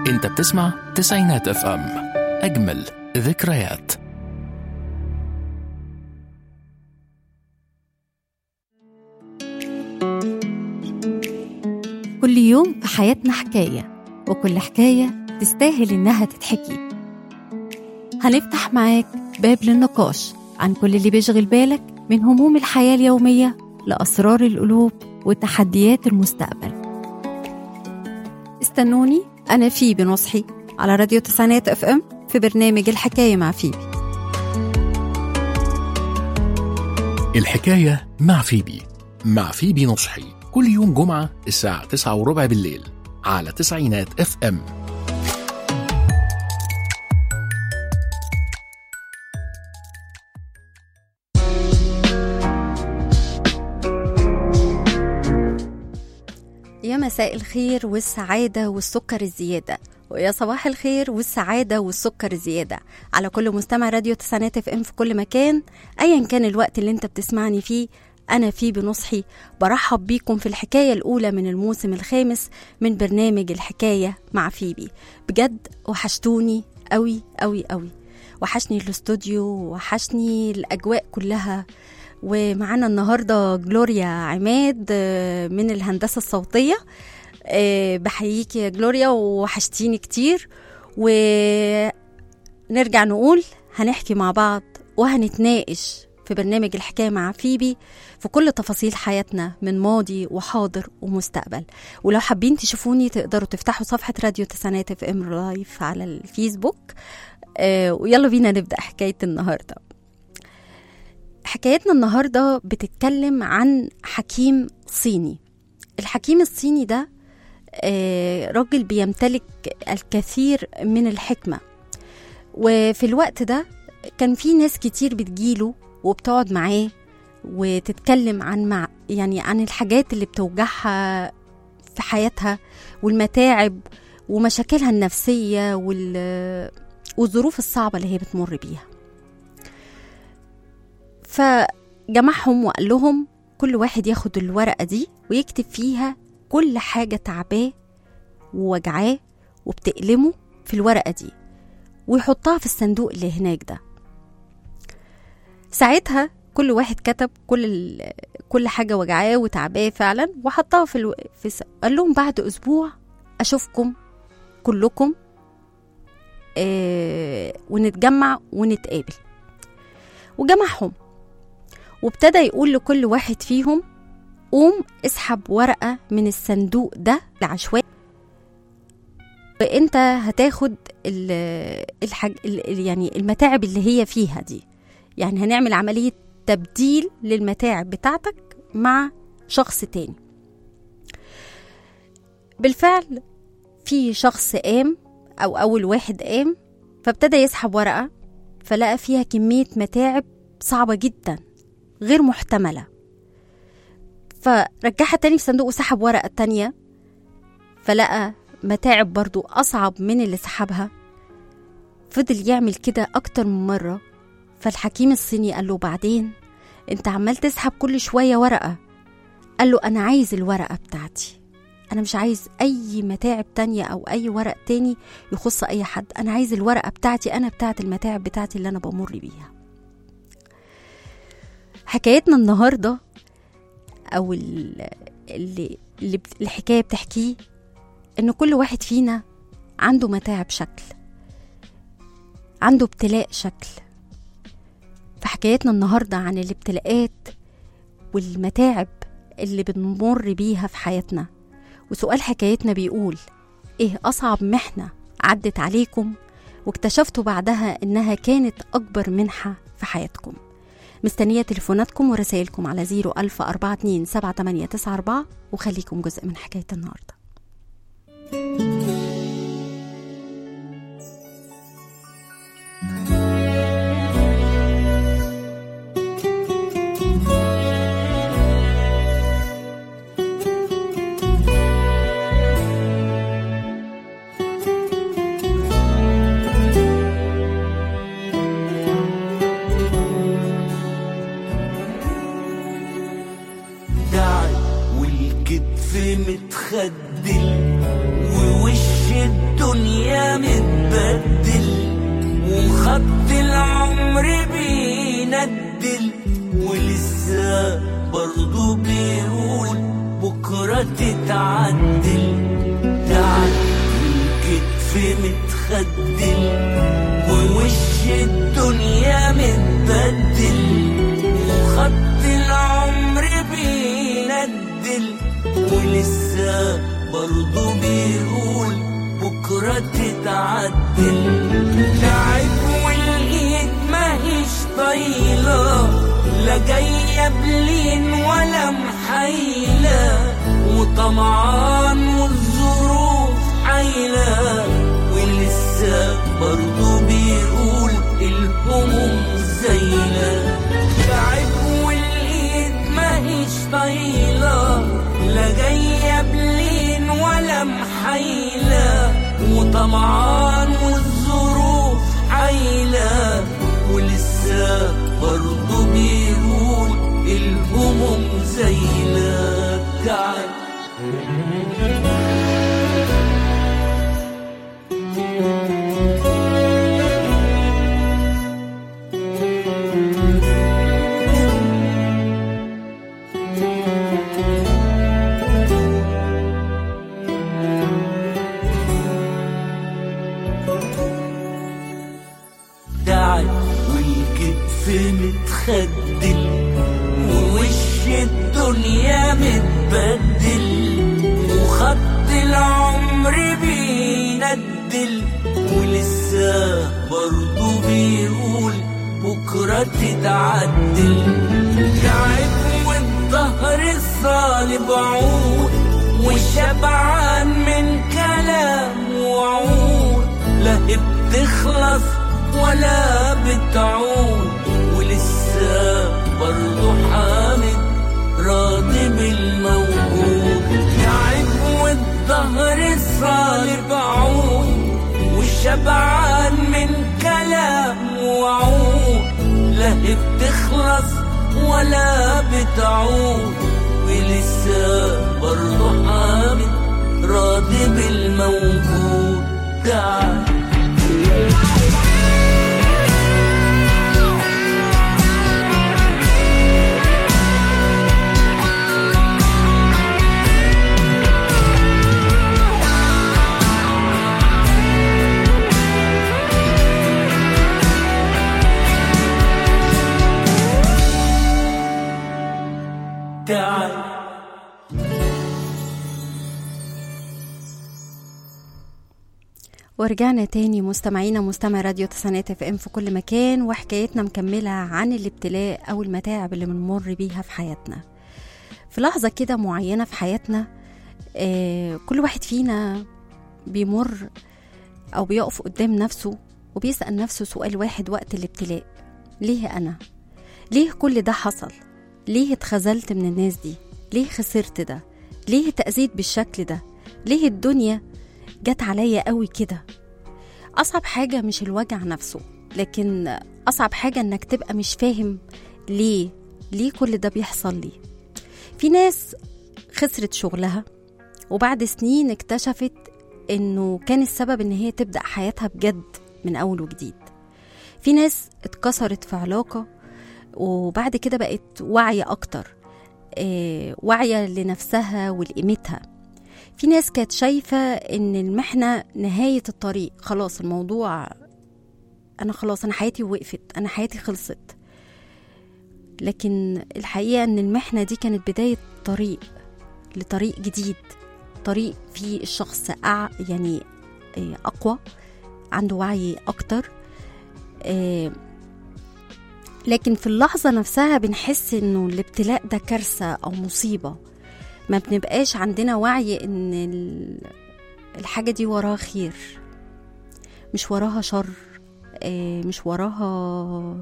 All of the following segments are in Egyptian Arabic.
انت بتسمع تسعينات اف ام اجمل ذكريات كل يوم في حياتنا حكاية وكل حكاية تستاهل إنها تتحكي هنفتح معاك باب للنقاش عن كل اللي بيشغل بالك من هموم الحياة اليومية لأسرار القلوب وتحديات المستقبل استنوني أنا فيبي نصحي على راديو تسعينات اف ام في برنامج الحكاية مع فيبي الحكاية مع فيبي مع فيبي نصحي كل يوم جمعة الساعة تسعة وربع بالليل على تسعينات اف ام يا مساء الخير والسعادة والسكر الزيادة ويا صباح الخير والسعادة والسكر الزيادة على كل مستمع راديو تسعينات اف ام في كل مكان ايا كان الوقت اللي انت بتسمعني فيه انا في بنصحي برحب بيكم في الحكاية الاولى من الموسم الخامس من برنامج الحكاية مع فيبي بجد وحشتوني قوي قوي قوي وحشني الاستوديو وحشني الاجواء كلها ومعانا النهارده جلوريا عماد آه، من الهندسه الصوتيه آه، بحييكي يا جلوريا وحشتيني كتير ونرجع نقول هنحكي مع بعض وهنتناقش في برنامج الحكايه مع فيبي في كل تفاصيل حياتنا من ماضي وحاضر ومستقبل ولو حابين تشوفوني تقدروا تفتحوا صفحه راديو تسعينات اف ام لايف على الفيسبوك آه، ويلا بينا نبدا حكايه النهارده حكايتنا النهارده بتتكلم عن حكيم صيني الحكيم الصيني ده آه، راجل بيمتلك الكثير من الحكمة وفي الوقت ده كان في ناس كتير بتجيله وبتقعد معاه وتتكلم عن مع يعني عن الحاجات اللي بتوجعها في حياتها والمتاعب ومشاكلها النفسية وال والظروف الصعبة اللي هي بتمر بيها فجمعهم وقال لهم كل واحد ياخد الورقة دي ويكتب فيها كل حاجة تعباه ووجعاه وبتألمه في الورقة دي ويحطها في الصندوق اللي هناك ده ساعتها كل واحد كتب كل ال... كل حاجة وجعاه وتعباه فعلا وحطها في, الو... في س... قال لهم بعد أسبوع أشوفكم كلكم آه... ونتجمع ونتقابل وجمعهم وابتدى يقول لكل واحد فيهم قوم اسحب ورقة من الصندوق ده العشوائي وانت هتاخد ال الحاج ال يعني المتاعب اللي هي فيها دي يعني هنعمل عملية تبديل للمتاعب بتاعتك مع شخص تاني بالفعل في شخص قام او اول واحد قام فابتدى يسحب ورقة فلقى فيها كمية متاعب صعبة جدا غير محتملة فرجعها تاني في صندوق وسحب ورقة تانية فلقى متاعب برضو أصعب من اللي سحبها فضل يعمل كده أكتر من مرة فالحكيم الصيني قال له بعدين انت عمال تسحب كل شوية ورقة قال له أنا عايز الورقة بتاعتي أنا مش عايز أي متاعب تانية أو أي ورق تاني يخص أي حد أنا عايز الورقة بتاعتي أنا بتاعت المتاعب بتاعتي اللي أنا بمر بيها حكايتنا النهارده او ال- اللي, اللي بت- الحكايه بتحكيه ان كل واحد فينا عنده متاعب شكل عنده ابتلاء شكل فحكايتنا النهارده عن الابتلاءات والمتاعب اللي بنمر بيها في حياتنا وسؤال حكايتنا بيقول ايه اصعب محنه عدت عليكم واكتشفتوا بعدها انها كانت اكبر منحه في حياتكم مستنية تليفوناتكم ورسائلكم على 010427894 وخليكم جزء من حكاية النهاردة داعي والكتف متخدل ووش الدنيا الدنيا متبدل وخط العمر بيندل ولسه برضه بيقول بكرة تتعدل تعدل الكتف متخدل ووش الدنيا متبدل وخط العمر بيندل ولسه برضه بيقول بكرة تتعدل تعب والايد ماهيش طايلة لا جاية بلين ولا محايلة وطمعان والظروف حايلة ولسه برضه بيقول الهموم زايلة تعب والايد ماهيش طايلة لا جاية بلين ولا محايلة وطمعان والظروف حايلة ولسه برضه بيقول الهموم زايلة تعب تعب والكتف متخدل ووش الدنيا متبدل وخط العمر بيندل ولسه برضه بيقول بكرة تتعدل تعب والظهر الصالب عود وشبعان من كلام وعود لا بتخلص ولا بتعود ولسه برضه حامد راضي بالموجود تعب والظهر الصالب عود وشبعان من كلام وعود لا بتخلص ولا بتعود ولسه برضه حامد راضي بالموجود تعب تعب ورجعنا تاني مستمعينا مستمع راديو تسعينات اف ام في كل مكان وحكايتنا مكملة عن الابتلاء أو المتاعب اللي بنمر بيها في حياتنا في لحظة كده معينة في حياتنا آه كل واحد فينا بيمر أو بيقف قدام نفسه وبيسأل نفسه سؤال واحد وقت الابتلاء ليه أنا؟ ليه كل ده حصل؟ ليه اتخذلت من الناس دي؟ ليه خسرت ده؟ ليه اتأذيت بالشكل ده؟ ليه الدنيا جت عليا قوي كده اصعب حاجه مش الوجع نفسه لكن اصعب حاجه انك تبقى مش فاهم ليه ليه كل ده بيحصل لي في ناس خسرت شغلها وبعد سنين اكتشفت انه كان السبب ان هي تبدا حياتها بجد من اول وجديد في ناس اتكسرت في علاقه وبعد كده بقت واعيه اكتر آه، واعيه لنفسها ولقيمتها في ناس كانت شايفة إن المحنة نهاية الطريق خلاص الموضوع أنا خلاص أنا حياتي وقفت أنا حياتي خلصت لكن الحقيقة إن المحنة دي كانت بداية طريق لطريق جديد طريق فيه الشخص أع... يعني آه، أقوى عنده وعي أكتر آه، لكن في اللحظة نفسها بنحس إنه الابتلاء ده كارثة أو مصيبة ما بنبقاش عندنا وعي ان ال- الحاجة دي وراها خير مش وراها شر آه، مش وراها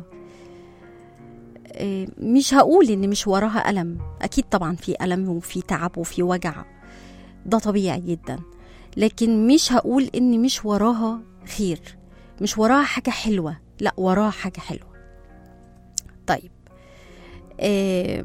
آه، مش هقول ان مش وراها ألم اكيد طبعا في ألم وفي تعب وفي وجع ده طبيعي جدا لكن مش هقول ان مش وراها خير مش وراها حاجة حلوة لا وراها حاجة حلوة طيب آه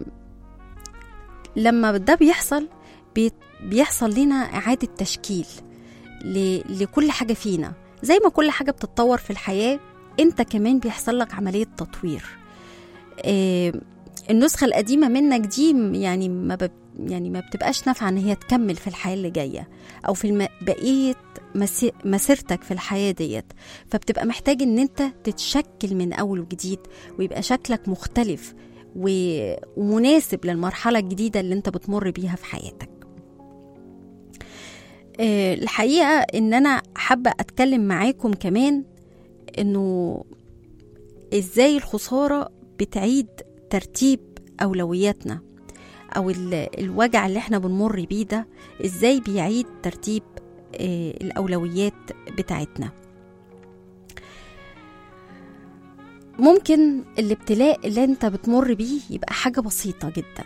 لما ده بيحصل بي- بيحصل لنا إعادة تشكيل ل... لكل حاجة فينا زي ما كل حاجة بتتطور في الحياة انت كمان بيحصل لك عملية تطوير آه، النسخة القديمة منك دي م- يعني ما ب... يعني ما بتبقاش نافعة ان هي تكمل في الحياة اللي جاية او في الم... بقية مسي... مسيرتك في الحياة ديت فبتبقى محتاج ان انت تتشكل من اول وجديد ويبقى شكلك مختلف و... ومناسب للمرحلة الجديدة اللي انت بتمر بيها في حياتك آه، الحقيقة ان انا حابة اتكلم معاكم كمان انه ازاي الخسارة بتعيد ترتيب اولوياتنا او ال- الوجع اللي احنا بنمر بيه ده ازاي بيعيد ترتيب آه، الاولويات بتاعتنا ممكن الابتلاء اللي انت بتمر بيه يبقى حاجة بسيطة جدا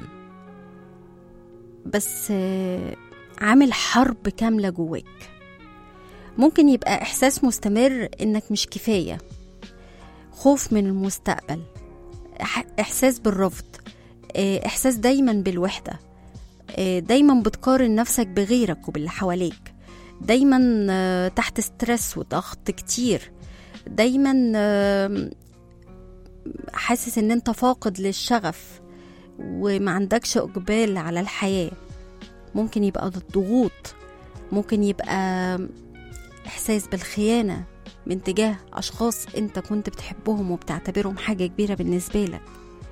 بس آه، عامل حرب كاملة جواك ممكن يبقى إحساس مستمر إنك مش كفاية خوف من المستقبل إح- إحساس بالرفض آه، إحساس دايما بالوحدة آه، دايما بتقارن نفسك بغيرك وباللي حواليك دايما آه، تحت ستريس وضغط كتير دايما آم، حاسس ان انت فاقد للشغف وما عندكش اقبال على الحياه ممكن يبقى ضغوط ممكن يبقى احساس بالخيانه من تجاه اشخاص انت كنت بتحبهم وبتعتبرهم حاجه كبيره بالنسبه لك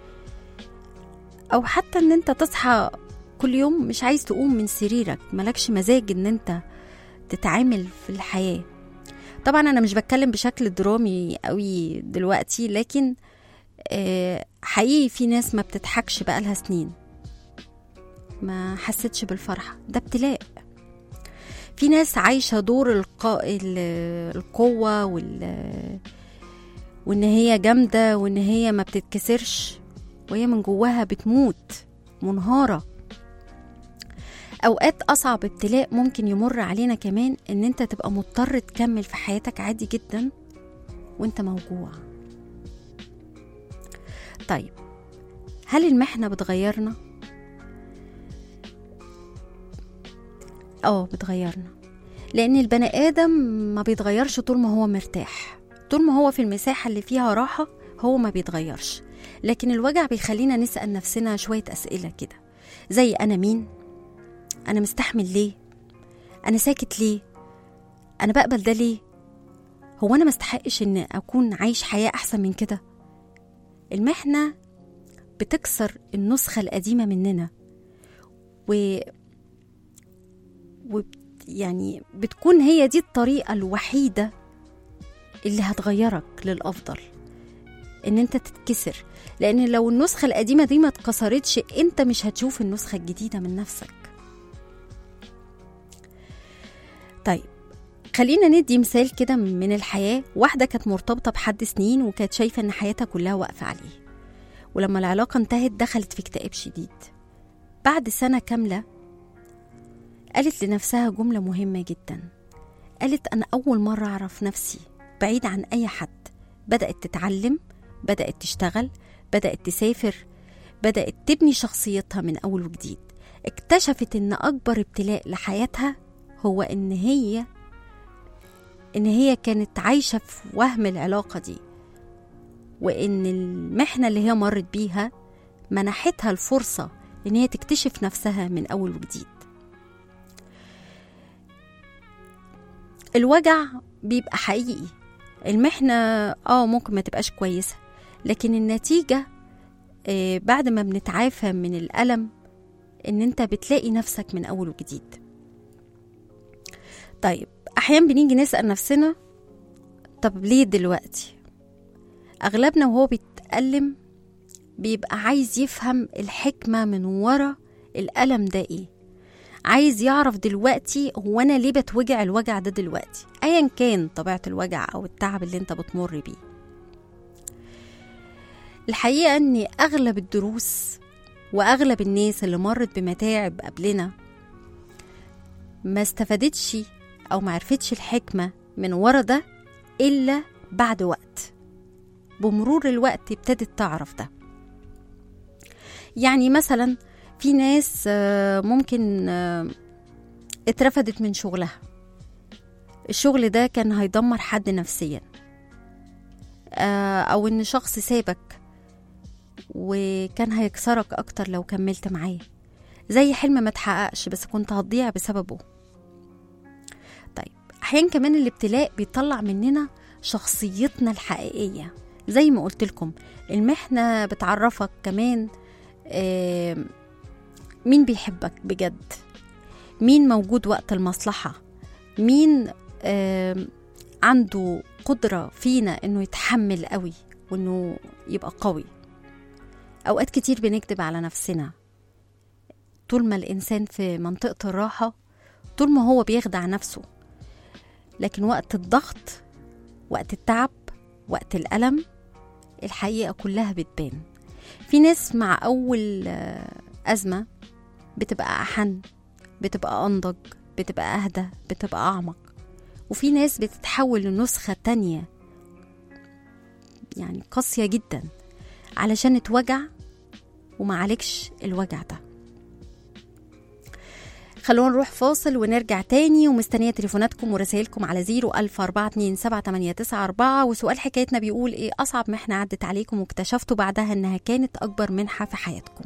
او حتى ان انت تصحى كل يوم مش عايز تقوم من سريرك ملكش مزاج ان انت تتعامل في الحياه طبعا انا مش بتكلم بشكل درامي قوي دلوقتي لكن آه، حقيقي في ناس ما بتضحكش بقالها سنين ما حستش بالفرحة ده ابتلاء في ناس عايشة دور القا... ال- القوة وال... وإن هي جامدة وإن هي ما بتتكسرش وهي من جواها بتموت منهارة أوقات أصعب ابتلاء ممكن يمر علينا كمان إن أنت تبقى مضطر تكمل في حياتك عادي جدا وأنت موجوع طيب هل المحنة بتغيرنا؟ اه بتغيرنا لأن البني آدم ما بيتغيرش طول ما هو مرتاح طول ما هو في المساحة اللي فيها راحة هو ما بيتغيرش لكن الوجع بيخلينا نسأل نفسنا شوية أسئلة كده زي أنا مين؟ أنا مستحمل ليه؟ أنا ساكت ليه؟ أنا بقبل ده ليه؟ هو أنا مستحقش إن أكون عايش حياة أحسن من كده؟ المحنة بتكسر النسخة القديمة مننا و... و يعني بتكون هي دي الطريقة الوحيدة اللي هتغيرك للأفضل إن أنت تتكسر لأن لو النسخة القديمة دي ما اتكسرتش أنت مش هتشوف النسخة الجديدة من نفسك طيب خلينا ندي مثال كده من الحياة واحدة كانت مرتبطة بحد سنين وكانت شايفة إن حياتها كلها واقفة عليه ولما العلاقة انتهت دخلت في اكتئاب شديد بعد سنة كاملة قالت لنفسها جملة مهمة جدا قالت أنا أول مرة أعرف نفسي بعيد عن أي حد بدأت تتعلم بدأت تشتغل بدأت تسافر بدأت تبني شخصيتها من أول وجديد اكتشفت إن أكبر ابتلاء لحياتها هو إن هي إن هي كانت عايشة في وهم العلاقة دي وإن المحنة اللي هي مرت بيها منحتها الفرصة إن هي تكتشف نفسها من أول وجديد الوجع بيبقى حقيقي المحنة اه ممكن ما تبقاش كويسة لكن النتيجة آه بعد ما بنتعافى من الألم إن أنت بتلاقي نفسك من أول وجديد طيب أحيانا بنيجي نسأل نفسنا طب ليه دلوقتي أغلبنا وهو بيتألم بيبقى عايز يفهم الحكمة من ورا الألم ده إيه عايز يعرف دلوقتي هو أنا ليه بتوجع الوجع ده دلوقتي أيا كان طبيعة الوجع أو التعب اللي أنت بتمر بيه الحقيقة أن أغلب الدروس وأغلب الناس اللي مرت بمتاعب قبلنا ما استفادتش أو معرفتش الحكمة من ورا ده إلا بعد وقت بمرور الوقت ابتدت تعرف ده يعني مثلا في ناس ممكن اترفدت من شغلها الشغل ده كان هيدمر حد نفسيا آه، او ان شخص سابك وكان هيكسرك اكتر لو كملت معاه زي حلم ما تحققش بس كنت هتضيع بسببه طيب احيانا كمان الابتلاء بيطلع مننا شخصيتنا الحقيقيه زي ما قلت لكم المحنه بتعرفك كمان آم، مين بيحبك بجد مين موجود وقت المصلحه مين آم، عنده قدره فينا انه يتحمل قوي وانه يبقى قوي اوقات كتير بنكذب على نفسنا طول ما الانسان في منطقه الراحه طول ما هو بيخدع نفسه لكن وقت الضغط وقت التعب وقت الالم الحقيقه كلها بتبان في ناس مع اول آه، ازمه بتبقى احن بتبقى انضج بتبقى اهدى بتبقى اعمق وفي ناس بتتحول لنسخه تانية يعني قاسيه جدا علشان اتوجع ومعالجش الوجع ده خلونا نروح فاصل ونرجع تاني ومستنية تليفوناتكم ورسائلكم على زيرو ألف أربعة اتنين سبعة تمانية تسعة أربعة وسؤال حكايتنا بيقول إيه أصعب محنة عدت عليكم واكتشفتوا بعدها إنها كانت أكبر منحة في حياتكم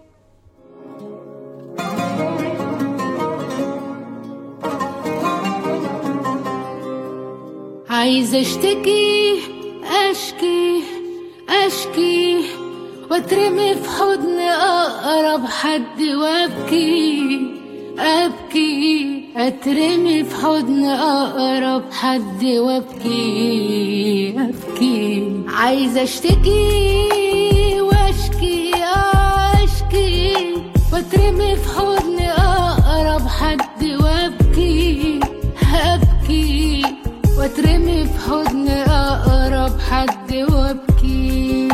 عايزة اشتكي اشكي اشكي واترمي في حضن اقرب حد وابكي ابكي اترمي في حضن اقرب حد وابكي ابكي عايزة اشتكي واشكي اشكي واترمي في حضن اقرب حد وابكي ابكي واترمي في حضن اقرب حد وابكي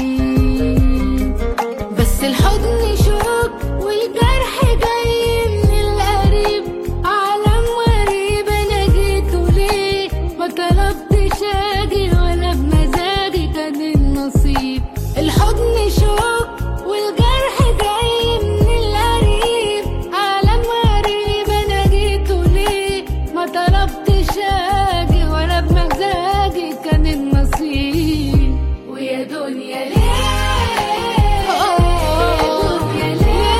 بس الحضن شوك والجرح جاي من القريب عالم غريب انا جيته ليه ما طلبتش اجي ولا بمزاجي كان النصيب الحضن شوك والجرح جاي من القريب عالم غريب انا جيته ليه ما طلبتش اجي ولا بمزاجي كان النصيب ويا دنيا ليه يا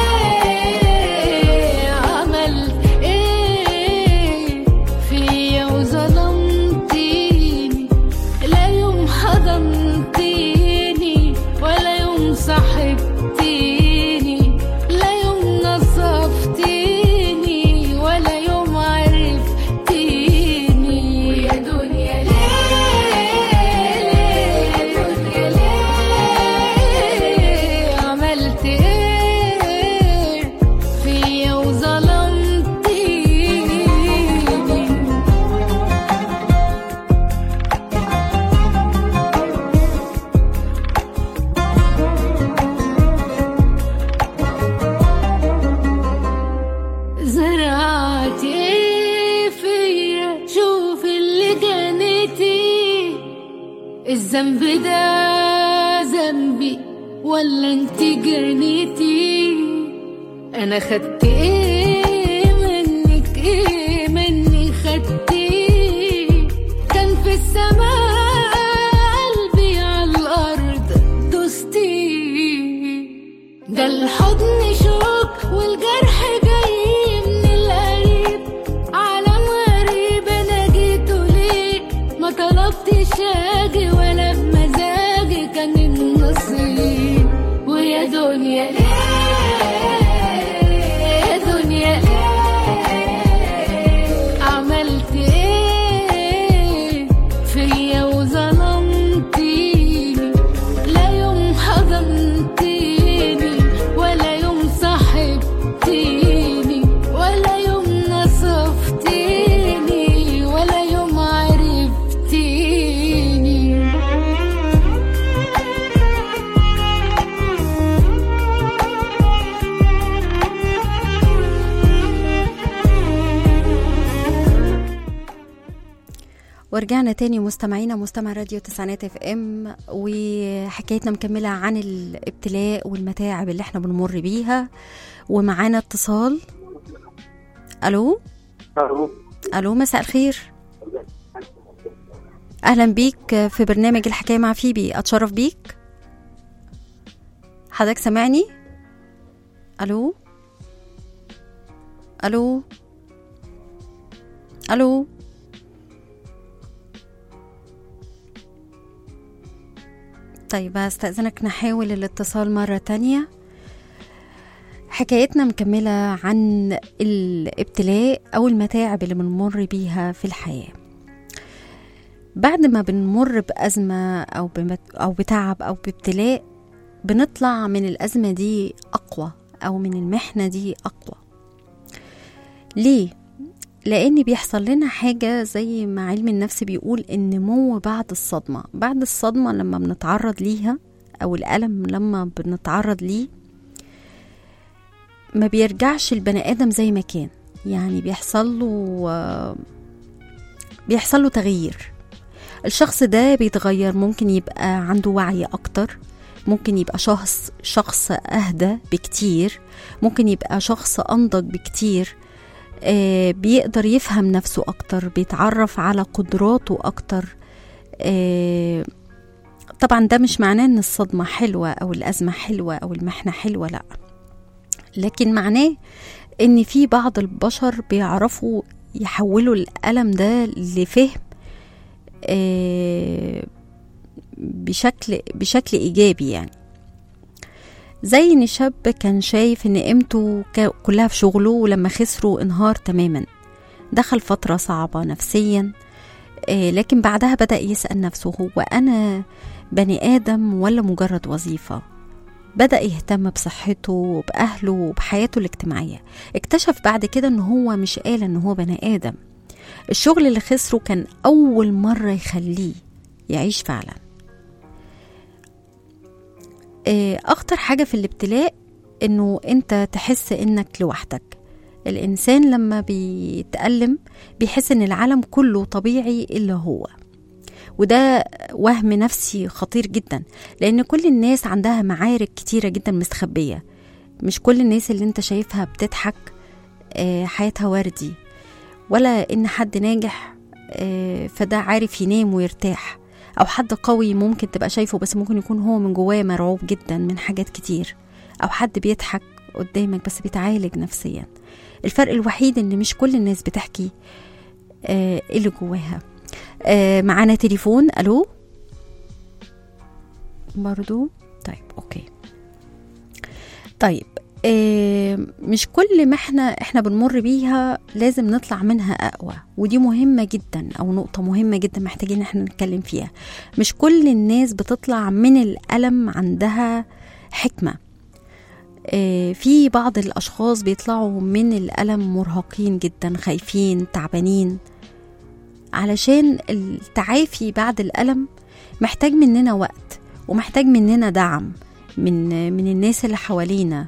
ليه عملت ايه فيا وظلمتيني لا يوم حضنتيني ولا يوم صاحبتيني لا يوم نصفتيني ولا يوم عرفتيني ويا دنيا ليه يا دنيا ليه عملت ايه فيا وظلمتيني زرعت ايه فيا شوف اللي جنيتي الذنب ده ذنبي ولا انت جنيتي انا خدت ايه منك ايه مني خدتي كان في السماء قلبي على الارض دوستي ده الحضن شوك والجرح جاي من القريب عالم غريب انا جيته ليه ما طلبتش اجي ولا بمزاجي كان النصيب ويا دنيا ليه يا دنيا ليه عملت ايه فيا وظلمتيني لا يوم حضنتيني ولا يوم صاحبتيني ولا يوم نصفتيني ولا يوم عرفتيني ورجعنا تاني مستمعينا مستمع راديو تسعينات اف ام وحكايتنا مكملة عن الابتلاء والمتاعب اللي احنا بنمر بيها ومعانا اتصال الو الو الو مساء الخير اهلا بيك في برنامج الحكايه مع فيبي اتشرف بيك حضرتك سامعني الو الو الو طيب هستأذنك نحاول الاتصال مرة تانية حكايتنا مكملة عن الابتلاء أو المتاعب اللي بنمر بيها في الحياة بعد ما بنمر بأزمة أو, بمت أو بتعب أو بابتلاء بنطلع من الأزمة دي أقوى أو من المحنة دي أقوى ليه؟ لأن بيحصل لنا حاجة زي ما علم النفس بيقول النمو بعد الصدمة بعد الصدمة لما بنتعرض ليها أو الألم لما بنتعرض ليه ما بيرجعش البني آدم زي ما كان يعني بيحصل له بيحصل له تغيير الشخص ده بيتغير ممكن يبقى عنده وعي أكتر ممكن يبقى شخص شخص أهدى بكتير ممكن يبقى شخص أنضج بكتير آه بيقدر يفهم نفسه أكتر بيتعرف على قدراته أكتر آه طبعا ده مش معناه ان الصدمة حلوة او الازمة حلوة او المحنة حلوة لا لكن معناه ان في بعض البشر بيعرفوا يحولوا الألم ده لفهم آه بشكل بشكل ايجابي يعني زي ان شاب كان شايف ان قيمته كلها في شغله ولما خسره انهار تماما دخل فتره صعبه نفسيا آه لكن بعدها بدا يسال نفسه هو انا بني ادم ولا مجرد وظيفه بدا يهتم بصحته وباهله وبحياته الاجتماعيه اكتشف بعد كده ان هو مش قال ان هو بني ادم الشغل اللي خسره كان اول مره يخليه يعيش فعلا اخطر حاجه في الابتلاء انه انت تحس انك لوحدك الانسان لما بيتألم بيحس ان العالم كله طبيعي الا هو وده وهم نفسي خطير جدا لان كل الناس عندها معارك كتيره جدا مستخبيه مش كل الناس اللي انت شايفها بتضحك حياتها وردي ولا ان حد ناجح فده عارف ينام ويرتاح او حد قوي ممكن تبقى شايفه بس ممكن يكون هو من جواه مرعوب جدا من حاجات كتير او حد بيضحك قدامك بس بيتعالج نفسيا الفرق الوحيد ان مش كل الناس بتحكي آه اللي جواها آه معانا تليفون الو برضو طيب اوكي طيب آه مش كل ما احنا احنا بنمر بيها لازم نطلع منها اقوى ودي مهمة جدا او نقطة مهمة جدا محتاجين احنا نتكلم فيها مش كل الناس بتطلع من الألم عندها حكمة آه في بعض الأشخاص بيطلعوا من الألم مرهقين جدا خايفين تعبانين علشان التعافي بعد الألم محتاج مننا وقت ومحتاج مننا دعم من من الناس اللي حوالينا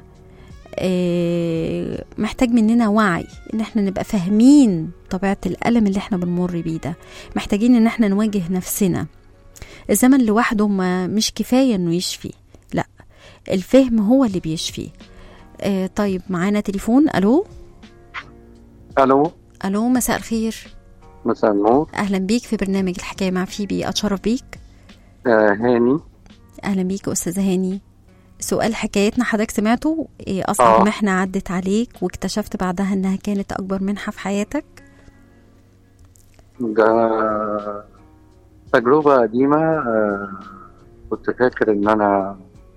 محتاج مننا وعي ان احنا نبقى فاهمين طبيعة الألم اللي احنا بنمر بيه ده محتاجين ان احنا نواجه نفسنا الزمن لوحده ما مش كفاية انه يشفي لا الفهم هو اللي بيشفي آه طيب معانا تليفون الو الو الو مساء الخير مساء النور اهلا بيك في برنامج الحكايه مع فيبي اتشرف بيك آه هاني اهلا بيك استاذ هاني سؤال حكايتنا حضرتك سمعته ايه اصعب آه. محنه عدت عليك واكتشفت بعدها انها كانت اكبر منحه في حياتك ده تجربة قديمة آه كنت فاكر إن أنا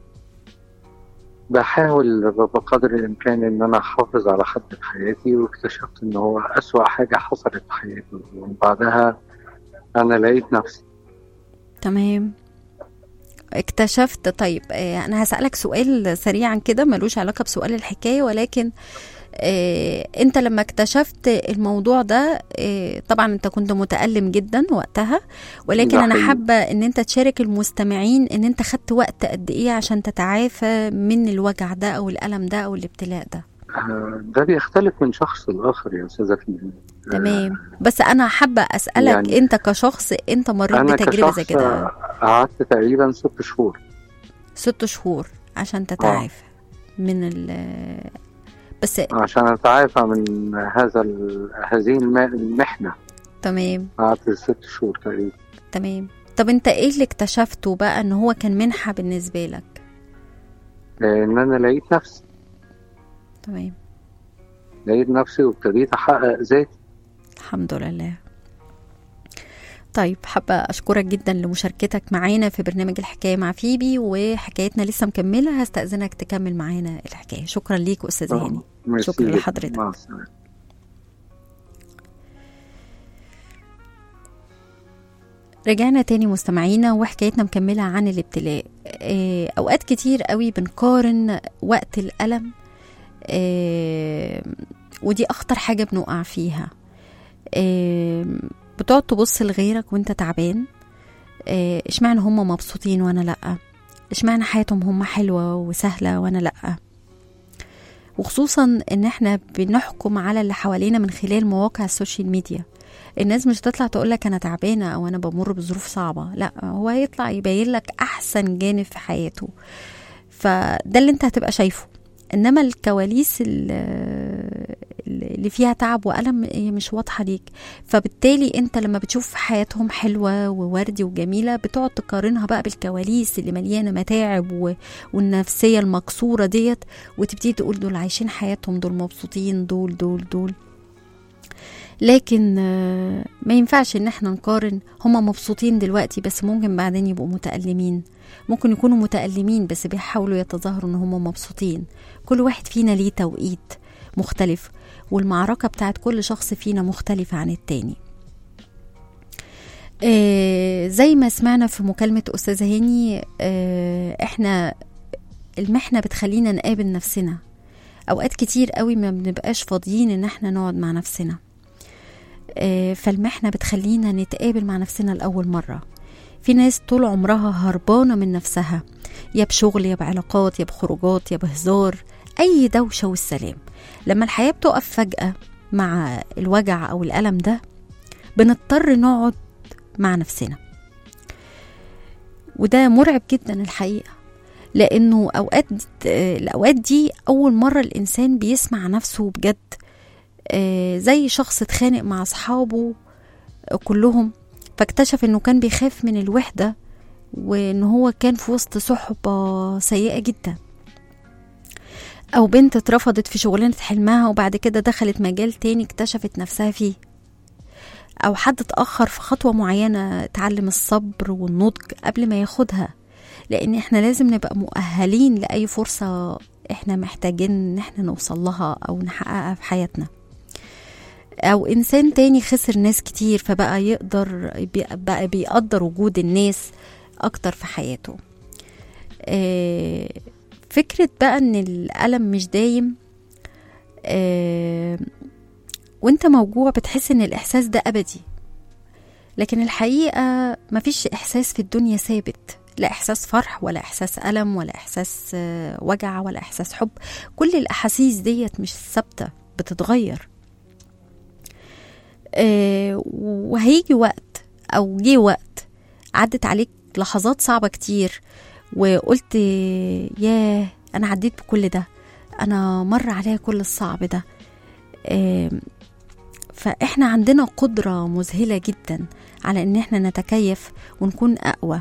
بحاول بقدر الإمكان إن أنا أحافظ على حد في حياتي واكتشفت إن هو أسوأ حاجة حصلت في حياتي ومن بعدها أنا لقيت نفسي تمام اكتشفت طيب آه، انا هسألك سؤال سريعا كده ملوش علاقة بسؤال الحكاية ولكن آه، انت لما اكتشفت الموضوع ده آه، طبعا انت كنت متألم جدا وقتها ولكن ده انا حقيقي. حابة ان انت تشارك المستمعين ان انت خدت وقت قد ايه عشان تتعافى من الوجع ده او الألم ده او الابتلاء ده آه ده بيختلف من شخص لآخر يا أستاذة فيبي تمام بس انا حابة اسألك يعني انت كشخص انت مريت أنا بتجربة زي كشخص كده قعدت تقريبا ست شهور ست شهور عشان تتعافى من ال بس عشان أتعافى من هذا ال- هذه الم- المحنة تمام قعدت ست شهور تقريبا تمام طب انت ايه اللي اكتشفته بقى ان هو كان منحة بالنسبة لك آه، ان انا لقيت نفسي تمام لقيت نفسي وابتديت احقق ذاتي الحمد لله طيب حابة أشكرك جدا لمشاركتك معانا في برنامج الحكاية مع فيبي وحكايتنا لسه مكملة هستأذنك تكمل معانا الحكاية شكرا ليك أستاذ هاني ميرسي شكرا جداً. لحضرتك. مع السلامه رجعنا تاني مستمعينا وحكايتنا مكملة عن الابتلاء آه، أوقات كتير قوي بنقارن وقت الألم آه، ودي أخطر حاجة بنقع فيها آه، بتقعد تبص لغيرك وانت تعبان آه، اشمعنى هم مبسوطين وانا لأ اشمعنى حياتهم هم حلوة وسهلة وانا لأ وخصوصا ان احنا بنحكم على اللي حوالينا من خلال مواقع السوشيال ميديا الناس مش هتطلع تقول لك انا تعبانه او انا بمر بظروف صعبه لا هو هيطلع يبين لك احسن جانب في حياته فده اللي انت هتبقى شايفه انما الكواليس ال- اللي فيها تعب والم هي مش واضحه ليك فبالتالي انت لما بتشوف حياتهم حلوه ووردي وجميله بتقعد تقارنها بقى بالكواليس اللي مليانه متاعب و- والنفسيه المكسوره ديت وتبتدي تقول دول عايشين حياتهم دول مبسوطين دول دول دول لكن آه، ما ينفعش ان احنا نقارن هما مبسوطين دلوقتي بس ممكن بعدين يبقوا متألمين ممكن يكونوا متألمين بس بيحاولوا يتظاهروا ان هما مبسوطين كل واحد فينا ليه توقيت مختلف والمعركة بتاعت كل شخص فينا مختلفة عن التاني آه، زي ما سمعنا في مكالمة أستاذ هاني آه، احنا المحنة بتخلينا نقابل نفسنا أوقات كتير قوي ما بنبقاش فاضيين إن احنا نقعد مع نفسنا آه، فالمحنة بتخلينا نتقابل مع نفسنا لأول مرة في ناس طول عمرها هربانة من نفسها يا بشغل يا بعلاقات يا بخروجات يا بهزار أي دوشة والسلام لما الحياة بتقف فجأة مع الوجع أو الألم ده بنضطر نقعد مع نفسنا وده مرعب جدا الحقيقة لأنه أوقات آه، الأوقات دي أول مرة الإنسان بيسمع نفسه بجد آه، زي شخص اتخانق مع أصحابه كلهم فاكتشف إنه كان بيخاف من الوحدة وإن هو كان في وسط صحبة سيئة جدا أو بنت اترفضت في شغلانة حلمها وبعد كده دخلت مجال تاني اكتشفت نفسها فيه أو حد اتأخر في خطوة معينة اتعلم الصبر والنضج قبل ما ياخدها لأن احنا لازم نبقى مؤهلين لأي فرصة احنا محتاجين ان احنا نوصل لها أو نحققها في حياتنا أو إنسان تاني خسر ناس كتير فبقى يقدر بقى بيقدر وجود الناس أكتر في حياته آه، فكرة بقى إن الألم مش دايم آه، وانت موجوع بتحس ان الإحساس ده أبدي لكن الحقيقة مفيش إحساس في الدنيا ثابت لا إحساس فرح ولا إحساس ألم ولا إحساس آه، وجع ولا إحساس حب كل الأحاسيس ديت مش ثابتة بتتغير آه، وهيجي وقت أو جه وقت عدت عليك لحظات صعبة كتير وقلت ياه أنا عديت بكل ده أنا مر عليا كل الصعب ده آم، فإحنا عندنا قدرة مذهلة جدا على إن إحنا نتكيف ونكون أقوى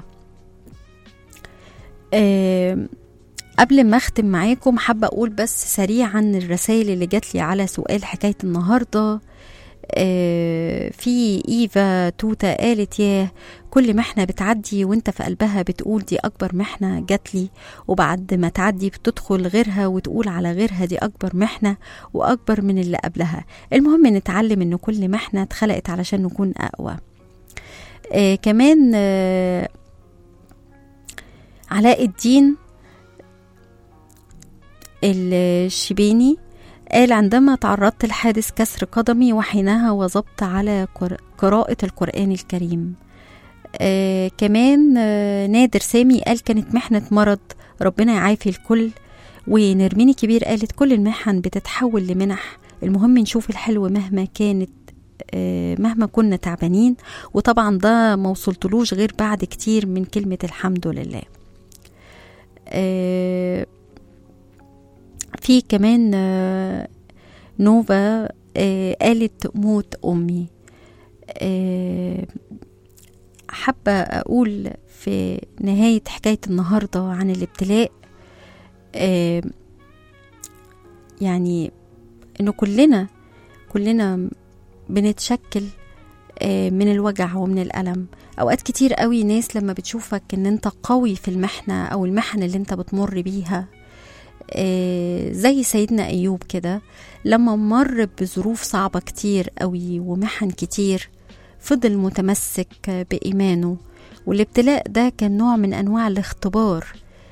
آم، قبل ما أختم معاكم حابة أقول بس سريعا الرسائل اللي جات لي على سؤال حكاية النهاردة آه، في إيفا توتا قالت ياه كل محنة بتعدي وانت في قلبها بتقول دي أكبر محنة جات لي وبعد ما تعدي بتدخل غيرها وتقول على غيرها دي أكبر محنة وأكبر من اللي قبلها المهم نتعلم إن كل محنة اتخلقت علشان نكون أقوى آه كمان آه علاء الدين الشبيني قال عندما تعرضت لحادث كسر قدمي وحينها وظبط على قر- قراءة القرآن الكريم آه كمان آه نادر سامي قال كانت محنة مرض ربنا يعافي الكل ونرميني كبير قالت كل المحن بتتحول لمنح المهم نشوف الحلو مهما كانت آه مهما كنا تعبانين وطبعا ده ما وصلتلوش غير بعد كتير من كلمة الحمد لله آه في كمان آه، نوفا آه، قالت موت أمي آه، حابة أقول في نهاية حكاية النهاردة عن الابتلاء آه، يعني إنه كلنا كلنا بنتشكل آه، من الوجع ومن الألم أوقات كتير قوي ناس لما بتشوفك إن أنت قوي في المحنة أو المحن اللي أنت بتمر بيها آه، زي سيدنا أيوب كده لما مر بظروف صعبة كتير قوي ومحن كتير فضل متمسك بإيمانه والابتلاء ده كان نوع من أنواع الاختبار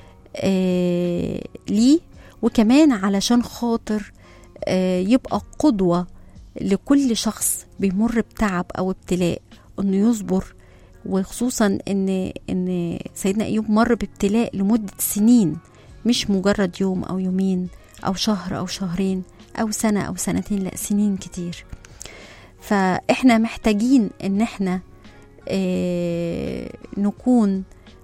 آه ليه وكمان علشان خاطر آه يبقى قدوة لكل شخص بيمر بتعب أو ابتلاء إنه يصبر وخصوصا إن إن سيدنا أيوب مر بابتلاء لمدة سنين مش مجرد يوم أو يومين أو شهر أو شهرين أو سنة أو سنتين لا سنين كتير فإحنا محتاجين إن إحنا آه، نكون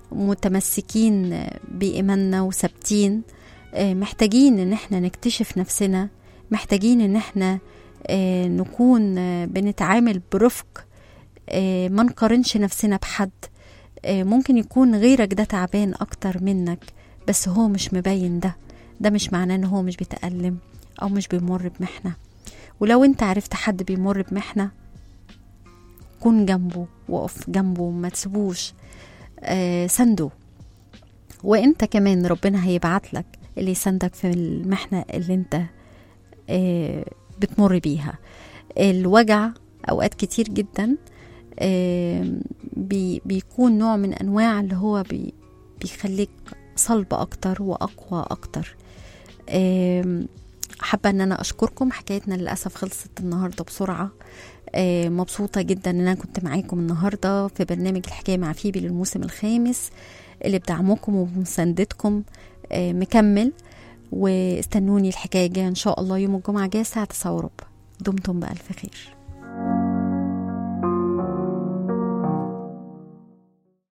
متمسكين بإيماننا وثابتين آه، محتاجين إن إحنا نكتشف نفسنا محتاجين إن إحنا آه، نكون آه، بنتعامل برفق آه، ما نقارنش نفسنا بحد آه، ممكن يكون غيرك ده تعبان أكتر منك بس هو مش مبين ده ده مش معناه إن هو مش بيتألم أو مش بيمر بمحنة ولو انت عرفت حد بيمر بمحنة كن جنبه وقف جنبه ما تسيبوش آه سنده وانت كمان ربنا هيبعت لك اللي يساندك في المحنة اللي انت آه بتمر بيها الوجع اوقات كتير جدا آه بي بيكون نوع من انواع اللي هو بي بيخليك صلب اكتر واقوى اكتر آه حابة ان انا اشكركم حكايتنا للاسف خلصت النهاردة بسرعة آه، مبسوطة جدا ان انا كنت معاكم النهاردة في برنامج الحكاية مع فيبي للموسم الخامس اللي بدعمكم وبمساندتكم آه، مكمل واستنوني الحكاية الجاية ان شاء الله يوم الجمعة الجاية الساعة 9 وربع دمتم بألف خير